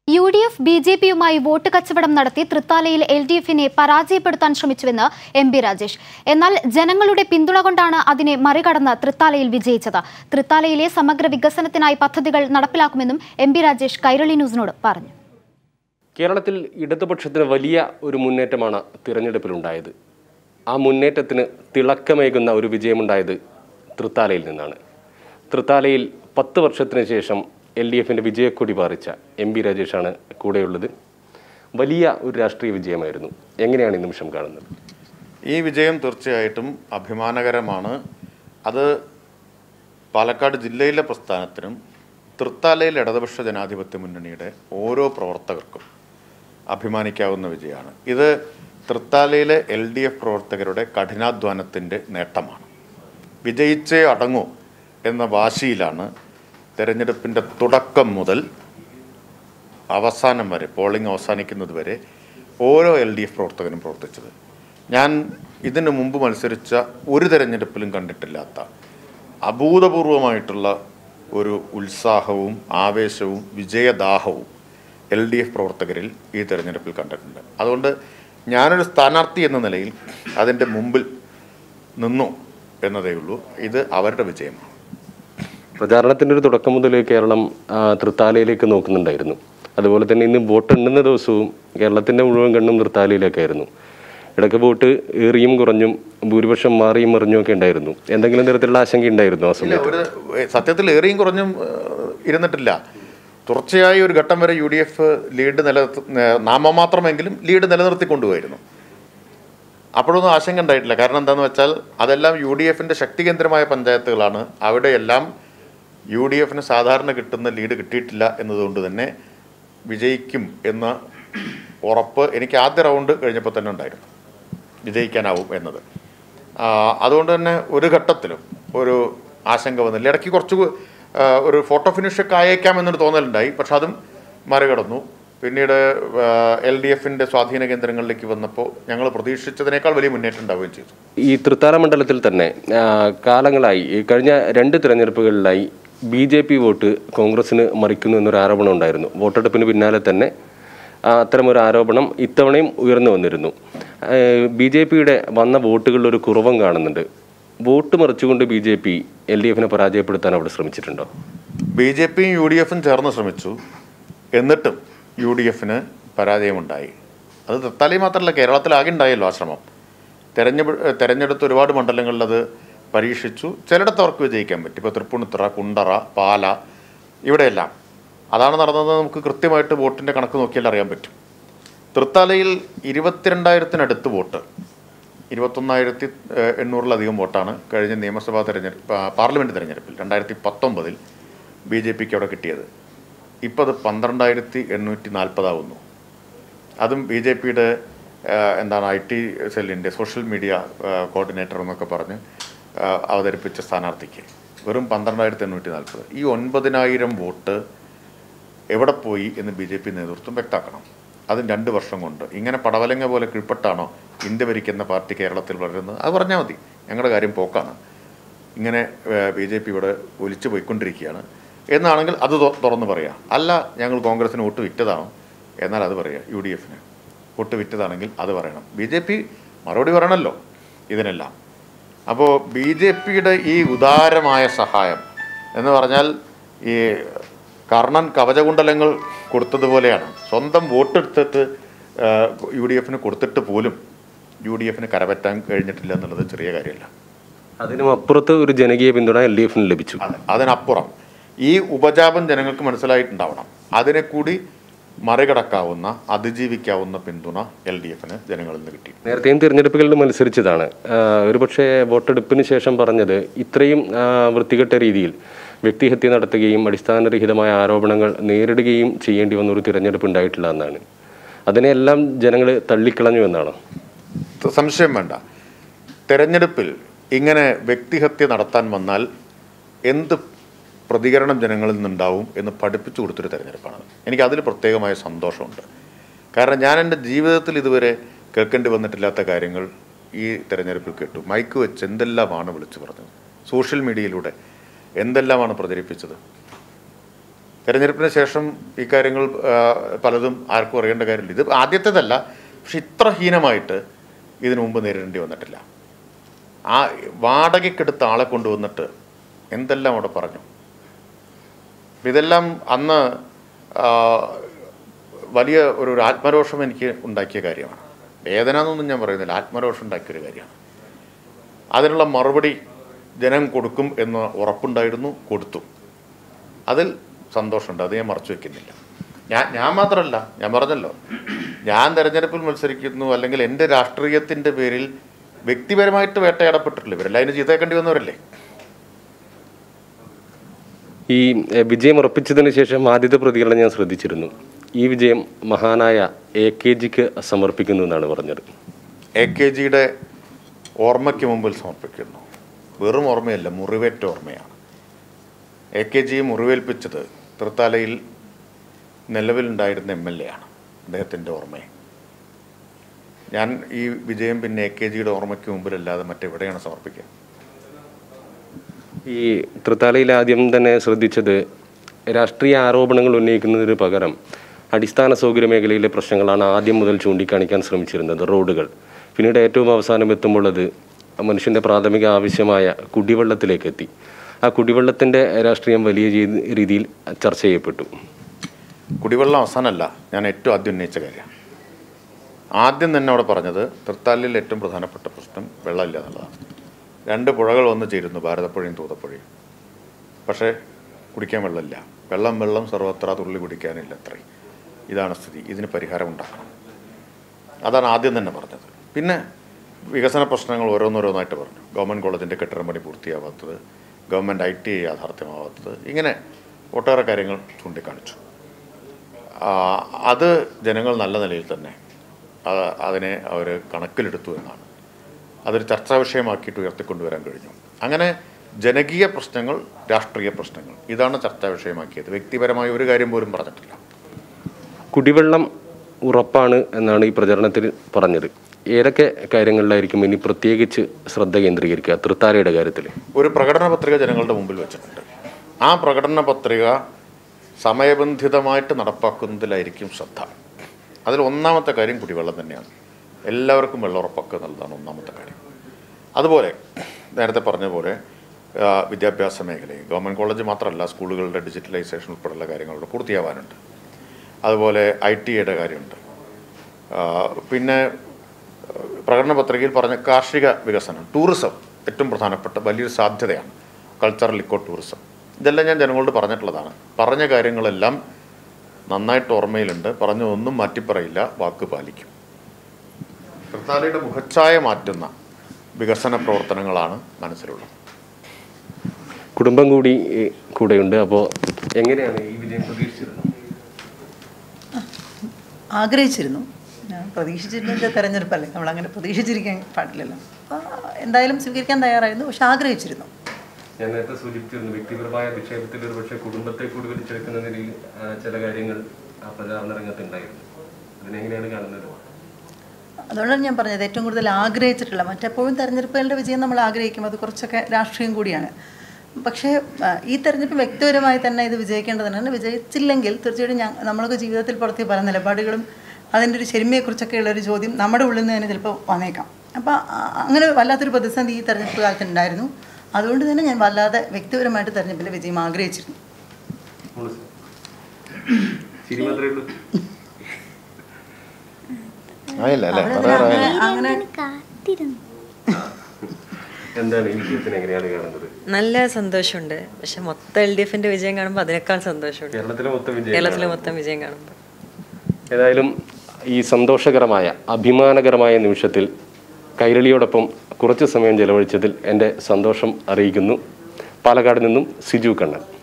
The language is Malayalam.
U D F B J പിയുമായി വോട്ട് കച്ചവടം നടത്തി തൃത്താലയിൽ എൽ ഡി എഫിനെ പരാജയപ്പെടുത്താൻ ശ്രമിച്ചുവെന്ന് എം പി രാജേഷ് എന്നാൽ ജനങ്ങളുടെ പിന്തുണ കൊണ്ടാണ് അതിനെ മറികടന്ന് തൃത്താലയിൽ വിജയിച്ചത് തൃത്താലയിലെ സമഗ്ര വികസനത്തിനായി പദ്ധതികൾ നടപ്പിലാക്കുമെന്നും എം പി രാജേഷ് കൈരളി ന്യൂസിനോട് പറഞ്ഞു കേരളത്തിൽ ഇടതുപക്ഷത്തിന് വലിയ ഒരു മുന്നേറ്റമാണ് തിരഞ്ഞെടുപ്പിലുണ്ടായത് ആ മുന്നേറ്റത്തിന് തിളക്കമേകുന്ന ഒരു വിജയമുണ്ടായത് തൃത്താലയിൽ നിന്നാണ് തൃത്താലയിൽ പത്ത് വർഷത്തിന് ശേഷം എൽ ഡി എഫിൻ്റെ വിജയക്കൊടി പാറിച്ച എം പി രാജേഷാണ് കൂടെയുള്ളത് വലിയ ഒരു രാഷ്ട്രീയ വിജയമായിരുന്നു എങ്ങനെയാണ് ഈ നിമിഷം കാണുന്നത് ഈ വിജയം തീർച്ചയായിട്ടും അഭിമാനകരമാണ് അത് പാലക്കാട് ജില്ലയിലെ പ്രസ്ഥാനത്തിനും തൃത്താലയിൽ ഇടതുപക്ഷ ജനാധിപത്യ മുന്നണിയുടെ ഓരോ പ്രവർത്തകർക്കും അഭിമാനിക്കാവുന്ന വിജയമാണ് ഇത് തൃത്താലയിലെ എൽ ഡി എഫ് പ്രവർത്തകരുടെ കഠിനാധ്വാനത്തിൻ്റെ നേട്ടമാണ് വിജയിച്ചേ അടങ്ങൂ എന്ന വാശിയിലാണ് തെരഞ്ഞെടുപ്പിൻ്റെ തുടക്കം മുതൽ അവസാനം വരെ പോളിംഗ് അവസാനിക്കുന്നത് വരെ ഓരോ എൽ ഡി എഫ് പ്രവർത്തകനും പ്രവർത്തിച്ചത് ഞാൻ ഇതിനു മുമ്പ് മത്സരിച്ച ഒരു തെരഞ്ഞെടുപ്പിലും കണ്ടിട്ടില്ലാത്ത അഭൂതപൂർവമായിട്ടുള്ള ഒരു ഉത്സാഹവും ആവേശവും വിജയദാഹവും എൽ ഡി എഫ് പ്രവർത്തകരിൽ ഈ തെരഞ്ഞെടുപ്പിൽ കണ്ടിട്ടുണ്ട് അതുകൊണ്ട് ഞാനൊരു സ്ഥാനാർത്ഥി എന്ന നിലയിൽ അതിൻ്റെ മുമ്പിൽ നിന്നു എന്നതേ ഉള്ളൂ ഇത് അവരുടെ വിജയമാണ് പ്രചാരണത്തിൻ്റെ ഒരു തുടക്കം മുതൽ കേരളം ആ, തൃത്താലയിലേക്ക് നോക്കുന്നുണ്ടായിരുന്നു അതുപോലെ തന്നെ ഇന്ന് വോട്ട് എണ്ണുന്ന ദിവസവും കേരളത്തിൻ്റെ മുഴുവൻ കണ്ണും തൃത്താലയിലേക്കായിരുന്നു ഇടയ്ക്ക് വോട്ട് ഏറിയും കുറഞ്ഞും ഭൂരിപക്ഷം മാറിയും മറിഞ്ഞും ഒക്കെ ഉണ്ടായിരുന്നു എന്തെങ്കിലും തരത്തിലുള്ള ആശങ്ക ഉണ്ടായിരുന്നു ആ ഇല്ല സമയത്ത് ഒരു ഏ, സത്യത്തിൽ ഏറിയും കുറഞ്ഞും ഏ, ഇരുന്നിട്ടില്ല തുടർച്ചയായി ഒരു ഘട്ടം വരെ യു ഡി എഫ് ലീഡ് നിലനിർത്തി നാമമാത്രമെങ്കിലും ലീഡ് നിലനിർത്തിക്കൊണ്ടുപോയിരുന്നു അപ്പോഴൊന്നും ആശങ്ക ഉണ്ടായിട്ടില്ല കാരണം എന്താണെന്ന് വെച്ചാൽ അതെല്ലാം യു ഡി എഫിൻ്റെ ശക്തി കേന്ദ്രമായ പഞ്ചായത്തുകളാണ് അവിടെയെല്ലാം യു ഡി എഫിന് സാധാരണ കിട്ടുന്ന ലീഡ് കിട്ടിയിട്ടില്ല എന്നതുകൊണ്ട് തന്നെ വിജയിക്കും എന്ന ഉറപ്പ് എനിക്ക് ആദ്യ റൗണ്ട് കഴിഞ്ഞപ്പോൾ തന്നെ ഉണ്ടായിരുന്നു വിജയിക്കാനാവും എന്നത് ആ, അതുകൊണ്ട് തന്നെ ഒരു ഘട്ടത്തിലും ഒരു ആശങ്ക വന്നില്ല ഇടയ്ക്ക് കുറച്ച് കു- ആ, ഒരു ഫോട്ടോ ഫിനിഷൊക്കെ ആയേക്കാം എന്നൊരു തോന്നലുണ്ടായി പക്ഷെ അതും മറികടന്നു പിന്നീട് എൽ ഡി എഫിൻ്റെ സ്വാധീന കേന്ദ്രങ്ങളിലേക്ക് വന്നപ്പോൾ ഞങ്ങൾ പ്രതീക്ഷിച്ചതിനേക്കാൾ വലിയ മുന്നേറ്റം ഉണ്ടാവുകയും ചെയ്തു ഈ തൃത്താല മണ്ഡലത്തിൽ തന്നെ ആ, കാലങ്ങളായി ഈ കഴിഞ്ഞ രണ്ട് തിരഞ്ഞെടുപ്പുകളിലായി ബി ജെ പി വോട്ട് കോൺഗ്രസിന് മറിക്കുന്നു എന്നൊരു ആരോപണം ഉണ്ടായിരുന്നു വോട്ടെടുപ്പിന് പിന്നാലെ തന്നെ ആ, അത്തരമൊരു ആരോപണം ഇത്തവണയും ഉയർന്നു വന്നിരുന്നു ബി ജെ പിയുടെ വന്ന വോട്ടുകളിൽ ഒരു കുറവും കാണുന്നുണ്ട് വോട്ട് മറിച്ചുകൊണ്ട് B J P L D എഫിനെ പരാജയപ്പെടുത്താൻ അവിടെ ശ്രമിച്ചിട്ടുണ്ടോ ബി ജെ പിയും യു ഡി എഫും ചേർന്ന് ശ്രമിച്ചു എന്നിട്ടും യു ഡി എഫിന് പരാജയമുണ്ടായി അത് തത്താലി മാത്രമല്ല കേരളത്തിലാകെ ഉണ്ടായല്ലോ ആ ശ്രമം തെരഞ്ഞെ തെരഞ്ഞെടുത്ത ഒരുപാട് മണ്ഡലങ്ങളിൽ അത് പരീക്ഷിച്ചു ചിലയിടത്ത് അവർക്ക് വിജയിക്കാൻ പറ്റി ഇപ്പോൾ തൃപ്പൂണിത്തുറ കുണ്ടറ പാല ഇവിടെയെല്ലാം അതാണ് നടന്നത് നമുക്ക് കൃത്യമായിട്ട് വോട്ടിൻ്റെ കണക്ക് നോക്കിയാൽ അറിയാൻ പറ്റും തൃത്താലയിൽ ഇരുപത്തിരണ്ടായിരത്തിനടുത്ത് വോട്ട് ഇരുപത്തൊന്നായിരത്തി ഏഹ്, എണ്ണൂറിലധികം വോട്ടാണ് കഴിഞ്ഞ നിയമസഭാ തെരഞ്ഞെടുപ്പ് ആ, പാർലമെൻറ്റ് തെരഞ്ഞെടുപ്പിൽ രണ്ടായിരത്തി പത്തൊമ്പതിൽ ബി ജെ പിക്ക് അവിടെ കിട്ടിയത് ഇപ്പോൾ അത് പന്ത്രണ്ടായിരത്തി എണ്ണൂറ്റി നാൽപ്പതാവുന്നു അതും ബി ജെ പിയുടെ എന്താണ് ഐ ടി സെല്ലിൻ്റെ സോഷ്യൽ മീഡിയ കോർഡിനേറ്റർ എന്നൊക്കെ പറഞ്ഞ് ആ, അവതരിപ്പിച്ച സ്ഥാനാർത്ഥിക്ക് വെറും പന്ത്രണ്ടായിരത്തി എണ്ണൂറ്റി നാൽപ്പത് ഈ ഒൻപതിനായിരം വോട്ട് എവിടെ പോയി എന്ന് ബി ജെ പി നേതൃത്വം വ്യക്തമാക്കണം അതും രണ്ട് വർഷം കൊണ്ട് ഇങ്ങനെ പടവലങ്ങ പോലെ കീഴ്പ്പെട്ടാണോ ഇന്ത്യ ഭരിക്കുന്ന പാർട്ടി കേരളത്തിൽ വളരുന്നത് അത് പറഞ്ഞാൽ മതി ഞങ്ങളുടെ കാര്യം പോക്കാണ് ഇങ്ങനെ ബി ജെ പി ഇവിടെ ഒലിച്ചു പോയിക്കൊണ്ടിരിക്കുകയാണ് എന്നാണെങ്കിൽ അത് തു- തുറന്ന് പറയാം അല്ല ഞങ്ങൾ കോൺഗ്രസിന് വോട്ട് വിറ്റതാണ് എന്നാൽ അത് പറയാം യു ഡി എഫിന് വോട്ട് വിറ്റതാണെങ്കിൽ അത് പറയണം ബി ജെ പി മറുപടി പറയണമല്ലോ ഇതിനെല്ലാം അപ്പോൾ ബി ജെ പിയുടെ ഈ ഉദാരമായ സഹായം എന്ന് പറഞ്ഞാൽ ഈ കർണൻ കവചകുണ്ടലങ്ങൾ കൊടുത്തതുപോലെയാണ് സ്വന്തം വോട്ടെടുത്തിട്ട് യു ഡി എഫിന് കൊടുത്തിട്ട് പോലും യു ഡി എഫിന് കരപറ്റാൻ കഴിഞ്ഞിട്ടില്ല എന്നുള്ളത് ചെറിയ കാര്യമല്ല അതിനും അപ്പുറത്ത് ഒരു ജനകീയ പിന്തുണ എൽ ഡി എഫിന് ലഭിച്ചു അതെ അതിനപ്പുറം ഈ ഉപജാപം ജനങ്ങൾക്ക് മനസ്സിലായിട്ടുണ്ടാവണം അതിനെ കൂടി മറികടക്കാവുന്ന അതിജീവിക്കാവുന്ന പിന്തുണ എൽ ഡി എഫിന് ജനങ്ങളിൽ നിന്ന് കിട്ടി നേരത്തെയും തിരഞ്ഞെടുപ്പുകളിൽ മത്സരിച്ചതാണ് ആഹ് ഒരുപക്ഷെ വോട്ടെടുപ്പിന് ശേഷം പറഞ്ഞത് ഇത്രയും ആഹ് വൃത്തികെട്ട രീതിയിൽ വ്യക്തിഹത്യ നടത്തുകയും അടിസ്ഥാനരഹിതമായ ആരോപണങ്ങൾ നേരിടുകയും ചെയ്യേണ്ടി വന്ന ഒരു തിരഞ്ഞെടുപ്പ് ഉണ്ടായിട്ടില്ല എന്നാണ് അതിനെല്ലാം ജനങ്ങൾ തള്ളിക്കളഞ്ഞു എന്നാണ് ത- സംശയം വേണ്ട തെരഞ്ഞെടുപ്പിൽ ഇങ്ങനെ വ്യക്തിഹത്യ നടത്താൻ വന്നാൽ എന്ത് പ്രതികരണം ജനങ്ങളിൽ നിന്നുണ്ടാവും എന്ന് പഠിപ്പിച്ചു കൊടുത്തൊരു തെരഞ്ഞെടുപ്പാണ് എനിക്ക് അതിൽ പ്രത്യേകമായ സന്തോഷമുണ്ട് കാരണം ഞാൻ എൻ്റെ ജീവിതത്തിൽ ഇതുവരെ കേൾക്കേണ്ടി വന്നിട്ടില്ലാത്ത കാര്യങ്ങൾ ഈ തെരഞ്ഞെടുപ്പിൽ കേട്ടു മൈക്ക് വെച്ച് എന്തെല്ലാമാണ് വിളിച്ചു പറഞ്ഞത് സോഷ്യൽ മീഡിയയിലൂടെ എന്തെല്ലാമാണ് പ്രചരിപ്പിച്ചത് തെരഞ്ഞെടുപ്പിന് ശേഷം ഈ കാര്യങ്ങൾ ആ, പലതും ആർക്കും അറിയേണ്ട കാര്യമില്ല ഇത് ആദ്യത്തേതല്ല പക്ഷെ ഇത്ര ഹീനമായിട്ട് ഇതിനു മുമ്പ് നേരിടേണ്ടി വന്നിട്ടില്ല ആ വാടകയ്ക്കെടുത്ത ആളെ കൊണ്ടുവന്നിട്ട് എന്തെല്ലാം അവിടെ പറഞ്ഞു ഇതെല്ലാം അന്ന് ആ, വലിയ ഒരു ഒരു ആത്മരോഷം എനിക്ക് ഉണ്ടാക്കിയ കാര്യമാണ് വേദന എന്നൊന്നും ഞാൻ പറയുന്നില്ല ആത്മരോഷം ഉണ്ടാക്കിയൊരു കാര്യമാണ് അതിനുള്ള മറുപടി ജനം കൊടുക്കും എന്ന് ഉറപ്പുണ്ടായിരുന്നു കൊടുത്തു അതിൽ സന്തോഷമുണ്ട് അത് ഞാൻ മറച്ചു വെക്കുന്നില്ല ഞാൻ ഞാൻ മാത്രമല്ല ഞാൻ പറഞ്ഞല്ലോ ഞാൻ തെരഞ്ഞെടുപ്പിൽ മത്സരിക്കുന്നു അല്ലെങ്കിൽ എൻ്റെ രാഷ്ട്രീയത്തിൻ്റെ പേരിൽ വ്യക്തിപരമായിട്ട് വേട്ടയാടപ്പെട്ടിട്ടില്ല ഇവരെല്ലാം അതിന് ചീത്തക്കേണ്ടി വന്നവരല്ലേ ഈ എ, വിജയം ഉറപ്പിച്ചതിന് ശേഷം ആദ്യത്തെ പ്രതികരണം ഞാൻ ശ്രദ്ധിച്ചിരുന്നു ഈ വിജയം മഹാനായ എ കെ ജിക്ക് സമർപ്പിക്കുന്നു എന്നാണ് പറഞ്ഞത് എ കെ ജിയുടെ ഓർമ്മയ്ക്ക് മുമ്പിൽ സമർപ്പിക്കുന്നു വെറും ഓർമ്മയല്ല മുറിവേറ്റ ഓർമ്മയാണ് എ കെ ജിയെ മുറിവേൽപ്പിച്ചത് തൃത്താലയിൽ നിലവിലുണ്ടായിരുന്ന എം എൽ എ ആണ് അദ്ദേഹത്തിൻ്റെ ഓർമ്മയെ ഞാൻ ഈ വിജയം പിന്നെ എ കെ ജിയുടെ ഓർമ്മയ്ക്ക് മുമ്പിലല്ലാതെ മറ്റെവിടെയാണ് സമർപ്പിക്കുക ഈ തൃത്താലയിൽ ആദ്യം തന്നെ ശ്രദ്ധിച്ചത് രാഷ്ട്രീയ ആരോപണങ്ങൾ ഉന്നയിക്കുന്നതിന് പകരം അടിസ്ഥാന സൗകര്യ മേഖലയിലെ പ്രശ്നങ്ങളാണ് ആദ്യം മുതൽ ചൂണ്ടിക്കാണിക്കാൻ ശ്രമിച്ചിരുന്നത് റോഡുകൾ പിന്നീട് ഏറ്റവും അവസാനം എത്തുമ്പോൾ അത് മനുഷ്യൻ്റെ പ്രാഥമിക ആവശ്യമായ കുടിവെള്ളത്തിലേക്ക് എത്തി ആ കുടിവെള്ളത്തിൻ്റെ രാഷ്ട്രീയം വലിയ രീതി- രീതിയിൽ ചർച്ച ചെയ്യപ്പെട്ടു കുടിവെള്ളം അവസാനമല്ല ഞാൻ ഏറ്റവും ആദ്യം ഉന്നയിച്ച കാര്യമാണ് ആദ്യം തന്നെ അവിടെ പറഞ്ഞത് തൃത്താലയിൽ ഏറ്റവും പ്രധാനപ്പെട്ട പ്രശ്നം വെള്ളമില്ല എന്നുള്ളതാണ് രണ്ട് പുഴകൾ വന്നു ചേരുന്നു ഭാരതപ്പുഴയും തൂതപ്പുഴയും പക്ഷേ കുടിക്കാൻ വെള്ളമില്ല വെള്ളം വെള്ളം സർവത്ര തുള്ളി കുടിക്കാനില്ല അത്രയും ഇതാണ് സ്ഥിതി ഇതിന് പരിഹാരം ഉണ്ടാക്കണം അതാണ് ആദ്യം തന്നെ പറഞ്ഞത് പിന്നെ വികസന പ്രശ്നങ്ങൾ ഓരോന്നോരോന്നായിട്ട് പറഞ്ഞു ഗവൺമെൻറ് കോളേജിൻ്റെ കെട്ടിടം പണി പൂർത്തിയാവാത്തത് ഗവൺമെൻറ് ഐ ടി യാഥാർത്ഥ്യമാവാത്തത് ഇങ്ങനെ ഒട്ടേറെ കാര്യങ്ങൾ ചൂണ്ടിക്കാണിച്ചു ആ, അത് ജനങ്ങൾ നല്ല നിലയിൽ തന്നെ ആ, അതിനെ അവർ കണക്കിലെടുത്തു എന്നാണ് അതൊരു ചർച്ചാ വിഷയമാക്കിയിട്ട് ഉയർത്തിക്കൊണ്ടുവരാൻ കഴിഞ്ഞു അങ്ങനെ ജനകീയ പ്രശ്നങ്ങൾ രാഷ്ട്രീയ പ്രശ്നങ്ങൾ ഇതാണ് ചർച്ചാ വിഷയമാക്കിയത് വ്യക്തിപരമായ ഒരു കാര്യം പോലും പറഞ്ഞിട്ടില്ല കുടിവെള്ളം ഉറപ്പാണ് എന്നാണ് ഈ പ്രചരണത്തിൽ പറഞ്ഞത് ഏതൊക്കെ കാര്യങ്ങളിലായിരിക്കും ഇനി പ്രത്യേകിച്ച് ശ്രദ്ധ കേന്ദ്രീകരിക്കുക തൃത്താലയുടെ കാര്യത്തിൽ ഒരു പ്രകടന പത്രിക ജനങ്ങളുടെ മുമ്പിൽ വെച്ചിട്ടുണ്ട് ആ പ്രകടന പത്രിക സമയബന്ധിതമായിട്ട് നടപ്പാക്കുന്നതിലായിരിക്കും ശ്രദ്ധ അതിൽ ഒന്നാമത്തെ കാര്യം കുടിവെള്ളം തന്നെയാണ് എല്ലാവർക്കും വെള്ളം ഉറപ്പാക്കുക എന്നുള്ളതാണ് ഒന്നാമത്തെ കാര്യം അതുപോലെ നേരത്തെ പറഞ്ഞ പോലെ ആ, വിദ്യാഭ്യാസ മേഖലയിൽ ഗവൺമെൻറ് കോളേജ് മാത്രമല്ല സ്കൂളുകളുടെ ഡിജിറ്റലൈസേഷൻ ഉൾപ്പെടെയുള്ള കാര്യങ്ങളുടെ പൂർത്തിയാവാനുണ്ട് അതുപോലെ ഐ ടി ഐയുടെ കാര്യമുണ്ട് ആ, പിന്നെ ആ, പ്രകടന പത്രികയിൽ പറഞ്ഞ കാർഷിക വികസനം ടൂറിസം ഏറ്റവും പ്രധാനപ്പെട്ട വലിയൊരു സാധ്യതയാണ് കൾച്ചറൽ ഇക്കോ ടൂറിസം ഇതെല്ലാം ഞാൻ ജനങ്ങളോട് പറഞ്ഞിട്ടുള്ളതാണ് പറഞ്ഞ കാര്യങ്ങളെല്ലാം നന്നായിട്ട് ഓർമ്മയിലുണ്ട് പറഞ്ഞതൊന്നും മാറ്റിപ്പറയില്ല വാക്ക് പാലിക്കും തൃത്താലയുടെ മുഖച്ഛായ മാറ്റുന്ന വികസന പ്രവർത്തനങ്ങളാണ് മനസ്സിലുള്ളത് കുടുംബം കൂടി ഏ, കൂടെയുണ്ട് അപ്പോൾ എങ്ങനെയാണ് ഈ വിജയം പ്രതീക്ഷിച്ചിരുന്നത് ആഗ്രഹിച്ചിരുന്നു ഞാൻ പ്രതീക്ഷിച്ചിരുന്ന തെരഞ്ഞെടുപ്പല്ലേ നമ്മൾ അങ്ങനെ പ്രതീക്ഷിച്ചിരിക്കാൻ പാടില്ലല്ലോ അപ്പോൾ എന്തായാലും സ്വീകരിക്കാൻ തയ്യാറായിരുന്നു പക്ഷെ ആഗ്രഹിച്ചിരുന്നു ഞാൻ നേരത്തെ സൂചിപ്പിച്ചിരുന്നു വ്യക്തിപരമായ നിക്ഷേപത്തിൽ ഒരു പക്ഷേ കുടുംബത്തെ കൂടി വലിച്ചെടുക്കുന്ന നിലയിൽ ആ, ചില കാര്യങ്ങൾ ആ പ്രചാരണ രംഗത്തുണ്ടായിരുന്നു അതിനെങ്ങനെയാണ് കാണുന്നത് അതുകൊണ്ടാണ് ഞാൻ പറഞ്ഞത് ഏറ്റവും കൂടുതൽ ആഗ്രഹിച്ചിട്ടുള്ള മറ്റെപ്പോഴും തെരഞ്ഞെടുപ്പുകളുടെ വിജയം നമ്മൾ ആഗ്രഹിക്കും അത് കുറച്ചൊക്കെ രാഷ്ട്രീയം കൂടിയാണ് പക്ഷേ ആ, ഈ തെരഞ്ഞെടുപ്പ് വ്യക്തിപരമായി തന്നെ ഇത് വിജയിക്കേണ്ടതാണ് വിജയിച്ചില്ലെങ്കിൽ തീർച്ചയായിട്ടും ഞാൻ നമ്മളൊക്കെ ജീവിതത്തിൽ പുറത്തിയ പല നിലപാടുകളും അതിൻ്റെ ഒരു ശരിമയെക്കുറിച്ചൊക്കെയുള്ള ഒരു ചോദ്യം നമ്മുടെ ഉള്ളിൽ നിന്ന് തന്നെ ചിലപ്പോൾ വന്നേക്കാം അപ്പോൾ അങ്ങനെ വല്ലാത്തൊരു പ്രതിസന്ധി ഈ തെരഞ്ഞെടുപ്പ് കാലത്ത് ഉണ്ടായിരുന്നു അതുകൊണ്ട് തന്നെ ഞാൻ വല്ലാതെ വ്യക്തിപരമായിട്ട് തെരഞ്ഞെടുപ്പിലെ വിജയം ആഗ്രഹിച്ചിരുന്നു ശരി മാത്രമേ ഉള്ളൂ ആയില്ല അല്ലേ അവിടെ അങ്ങനെ അങ്ങനെ എന്താണ് ഈ വിജയത്തിന് എങ്ങനെയാണ് കാണുന്നത് നല്ല സന്തോഷമുണ്ട് പക്ഷെ മൊത്തം എൽ ഡി എഫിന്റെ വിജയം കാണുമ്പോൾ അതിനേക്കാൾ സന്തോഷമുണ്ട് കേരളത്തിലെ മൊത്തം വിജയം കേരളത്തിലെ മൊത്തം വിജയം കാണുമ്പോൾ ഏതായാലും ഈ സന്തോഷകരമായ അഭിമാനകരമായ നിമിഷത്തിൽ കൈരളിയോടൊപ്പം കുറച്ച് സമയം ചെലവഴിച്ചതിൽ എൻ്റെ സന്തോഷം അറിയിക്കുന്നു പാലക്കാട് നിന്നും സിജു കണ്ണൻ